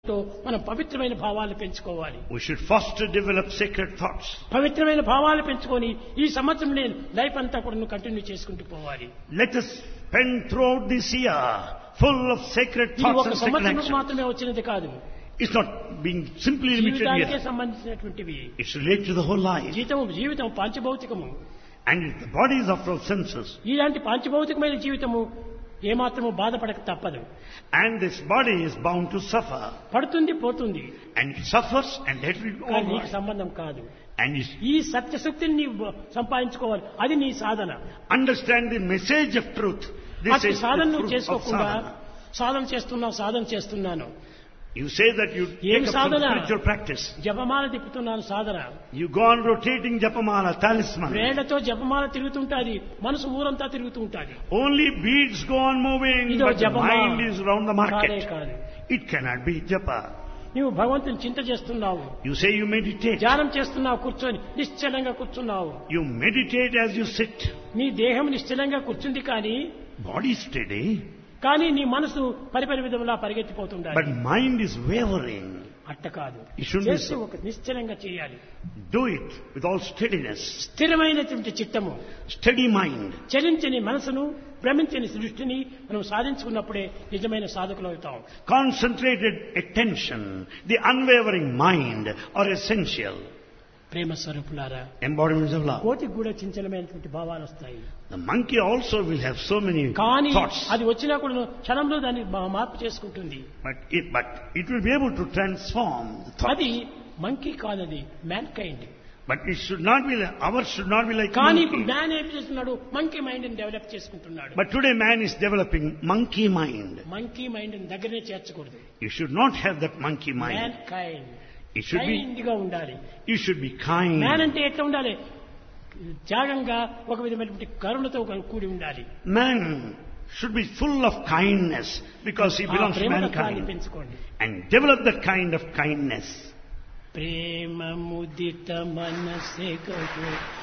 తో మనం పవిత్రమైన భావాలు పెంచుకోవాలి We should foster, develop sacred thoughts. పవిత్రమైన భావాలు పెంచుకొని ఈ సంవత్సరం నేను లైఫ్ అంతా కూడా కంటిన్యూ చేసుకుంటూ పోవాలి Let us spend throughout this year full of sacred ఇది thoughts ఒక and sacred సంవత్సరం actions. మాత్రమే వచ్చినది కాదు It's not being simply limited జీవితానికే here. సంబంధించినటువంటివి It's related to the whole life. జీవితం జీవితం పాంచభౌతికము And the body is after all senses. ఇలాంటి పాంచభౌతికమైన జీవితము ఏమాత్రము బాధపడక తప్పదు And this body is bound to suffer. పడుతుంది పోతుంది And it suffers and let it go కానీ నీకు on. సంబంధం కాదు And it's ఈ సత్యశక్తిని నీవు సంపాదించుకోవాలి అది నీ సాధన understand the message of truth. This అట్టి is సాధన the నువ్వు fruit of చేసుకోకుండా sadhana. సాధన చేస్తున్నావు సాధన చేస్తున్నాను You say that you ఏం take up some సాధన? spiritual practice. జపమాల తిప్పుతున్నాను సాధన You go on rotating japamala, talisman. వేళ్లతో జపమాల తిరుగుతుంటాది మనసు ఊరంతా తిరుగుతూ ఉంటాది Only beads go on moving, ఇదో but the జపమాల mind is round the కాదే market. కాదు It cannot be japa. నువ్వు భగవంతుని చింత చేస్తున్నావు You say you meditate. ధ్యానం చేస్తున్నావు కూర్చొని నిశ్చలంగా కూర్చున్నావు You meditate as you sit. నీ దేహం నిశ్చలంగా కూర్చుంది కానీ Body steady, కానీ నీ మనసు పరిపరి విధములా పరిగెత్తిపోతుండాలి but mind is wavering. అట్ట కాదు It shouldn't be చేసి so. ఒక నిశ్చలంగా చేయాలి Do it with all steadiness. స్థిరమైనటువంటి చిత్తము Steady mind. చలించని మనసును భ్రమించని దృష్టిని మనం సాధించుకున్నప్పుడే నిజమైన సాధకులు అవుతాం Concentrated attention, the unwavering mind are essential. ప్రేమ స్వరూపులారా Embodiments of love. కోతికి కూడా చించలమైనటువంటి భావాలు వస్తాయి The monkey also will have so many కానీ thoughts. అది వచ్చినా కూడా క్షణంలో దాన్ని మా- మార్పు చేసుకుంటుంది But it, but it will be able to transform the thought. అది మంకీ కాదది mankind But it should not be, like- ours should not be like కానీ ఇప్పుడు monkey. మ్యాన్ ఏం చేస్తున్నాడు మంకీ మైండ్ ని డెవలప్ చేసుకుంటున్నాడు But today man is developing monkey mind. Monkey mind ని దగ్గరనే చేర్చకూడదు You should not have that monkey man mind. Kind It should be, kind గా ఉండాలి you should be man kind. అంటే ఎట్లా ఉండాలి త్యాగంగా ఒక విధమైనటువంటి కరుణతో కూడి ఉండాలి Man should be full of kindness because he ఆ belongs to ప్రేమతత్వాన్ని mankind. పెంచుకోండి And develop that kind of kindness. ప్రేమ ముదిత మనసే కహో